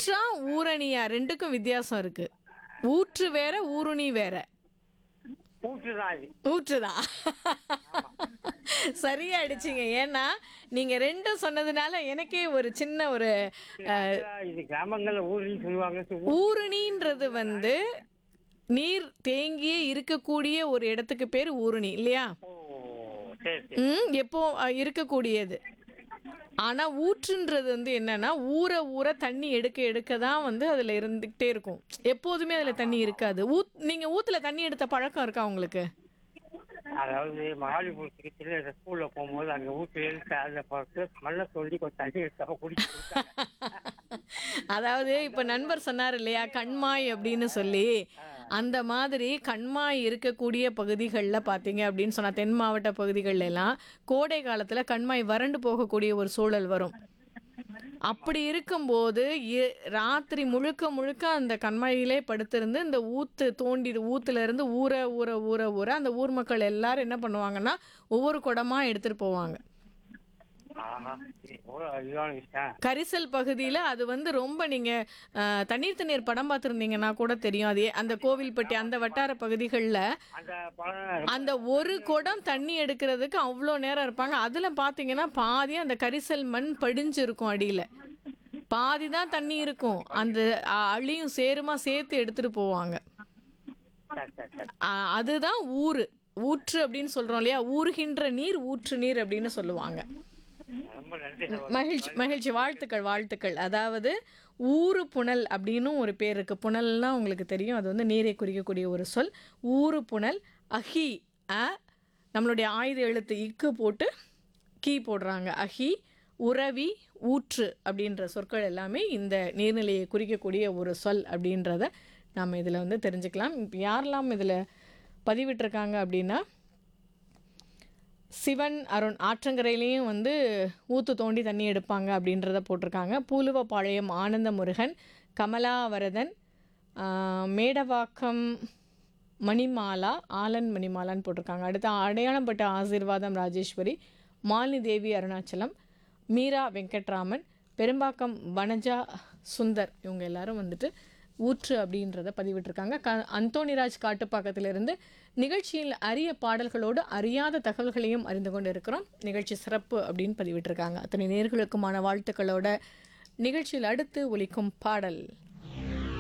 ஊற்றா ஊரணியா ரெண்டுக்கும் வித்தியாசம் இருக்கு ஊற்று வேற ஊருணி வேற ஊற்றுதான் இது ஊற்றுதான் சரியா அடிச்சிங்க ஏன்னா நீங்க ரெண்டும் சொன்னதுனால எனக்கே ஒரு சின்ன ஒரு இது கிராமங்கள்ல ஊரின்னு சொல்லுவாங்க சு- ஊருணின்றது வந்து நீர் தேங்கியே இருக்கக்கூடிய ஒரு இடத்துக்கு பேர் ஊருணி இல்லையா ஓ சரி சரி ம் எப்போ அஹ், இருக்கக்கூடியது ஆனா ஊற்றுன்றது வந்து என்னன்னா ஊற ஊற தண்ணி எடுக்க எடுக்க தான் வந்து அதுல இருந்துகிட்டே இருக்கும் எப்போதுமே அதுல தண்ணி இருக்காது ஊத் நீங்க ஊத்துல தண்ணி எடுத்த பழக்கம் இருக்கா உங்களுக்கு அதாவது மகாலிபுரத்துக்கு சின்ன ஸ்கூல்ல போகும்போது அங்க ஊற்று எழுத்து அதில் பார்த்து மண்ணை சொல்லி கொஞ்சம் தண்ணி எடுத்தா குடிச்சு கொடுத்தாங்க. அதாவது இப்ப நண்பர் சொன்னார் இல்லையா கண்மாய் அப்படின்னு சொல்லி அந்த மாதிரி கண்மாய் இருக்கக்கூடிய பகுதிகளில் பார்த்தீங்க அப்படின்னு சொன்னா தென் மாவட்ட பகுதிகள்ல எல்லாம் கோடை காலத்துல கண்மாய் வறண்டு போகக்கூடிய ஒரு சூழல் வரும் அப்படி இருக்கும்போது இ- ராத்திரி முழுக்க முழுக்க அந்த கண்மாயிலே படுத்திருந்து இந்த ஊத்து தோண்டி ஊத்துல இருந்து ஊற ஊற ஊற ஊற அந்த ஊர் மக்கள் எல்லாரும் என்ன பண்ணுவாங்கன்னா ஒவ்வொரு குடமா எடுத்துட்டு போவாங்க ஆஹா இது எவ்வளோ அழகான விஷயம் கரிசல் பகுதியில் அது வந்து ரொம்ப நீங்கள் தண்ணீர் தண்ணீர் படம் பார்த்துருந்தீங்கன்னா கூட தெரியும் அது அந்த கோவில்பட்டி அந்த வட்டார பகுதிகளில் அந்த பழம் அந்த ஒரு குடம் தண்ணி எடுக்கிறதுக்கு அவ்வளோ நேரம் இருப்பாங்க அதில் பார்த்தீங்கன்னா பாதி அந்த கரிசல் மண் படிஞ்சு இருக்கும் அடியில் பாதி தான் தண்ணி இருக்கும் அந்த அ, அழியும் சேருமா சேர்த்து எடுத்துகிட்டு போவாங்க சரி சரி சரி ஆ, அதுதான் ஊறு ஊற்று அப்படின்னு சொல்கிறோம் இல்லையா ஊறுகின்ற நீர் ஊற்று நீர் அப்படின்னு சொல்லுவாங்க ரொம்ப நன்றி மகிழ்ச்சி மகிழ்ச்சி வாழ்த்துக்கள் வாழ்த்துக்கள் அதாவது ஊறு புனல் அப்படின்னு ஒரு பேர் இருக்கு புனல்னா உங்களுக்கு தெரியும் அது வந்து நீரை குறிக்கக்கூடிய ஒரு சொல் ஊறு புனல் அஹி அ நம்மளுடைய ஆயுத எழுத்து இக்கு போட்டு கீ போடுறாங்க அஹி உறவி ஊற்று அப்படின்ற சொற்கள் எல்லாமே இந்த நீர்நிலையை குறிக்கக்கூடிய ஒரு சொல் அப்படின்றத நாம் இதில் வந்து தெரிஞ்சுக்கலாம் இப்போ யாரெல்லாம் இதில் பதிவிட்டிருக்காங்க அப்படின்னா சிவன் அருண் ஆற்றங்கரையிலையும் வந்து ஊத்து தோண்டி தண்ணி எடுப்பாங்க அப்படின்றத போட்டிருக்காங்க பூலுவப்பாளையம் ஆனந்த முருகன் கமலாவரதன் ஆஹ், மேடவாக்கம் மணிமாலா ஆலன் மணிமாலான்னு போட்டிருக்காங்க அடுத்து அடையாளம்பட்ட ஆசீர்வாதம் ராஜேஸ்வரி மாலினி தேவி அருணாச்சலம் மீரா வெங்கட்ராமன் பெரும்பாக்கம் வனஜா சுந்தர் இவங்க எல்லாரும் வந்துட்டு ஊற்று அப்படின்றத பதிவிட்டிருக்காங்க க அந்தோணிராஜ் காட்டுப்பாக்கத்திலிருந்து நிகழ்ச்சியில் அரிய பாடல்களோடு அறியாத தகவல்களையும் அறிந்து கொண்டு இருக்கிறோம் நிகழ்ச்சி சிறப்பு அப்படின்னு பதிவிட்டிருக்காங்க அத்தனை நேர்களுக்குமான வாழ்த்துக்களோட நிகழ்ச்சியில் அடுத்து ஒலிக்கும் பாடல்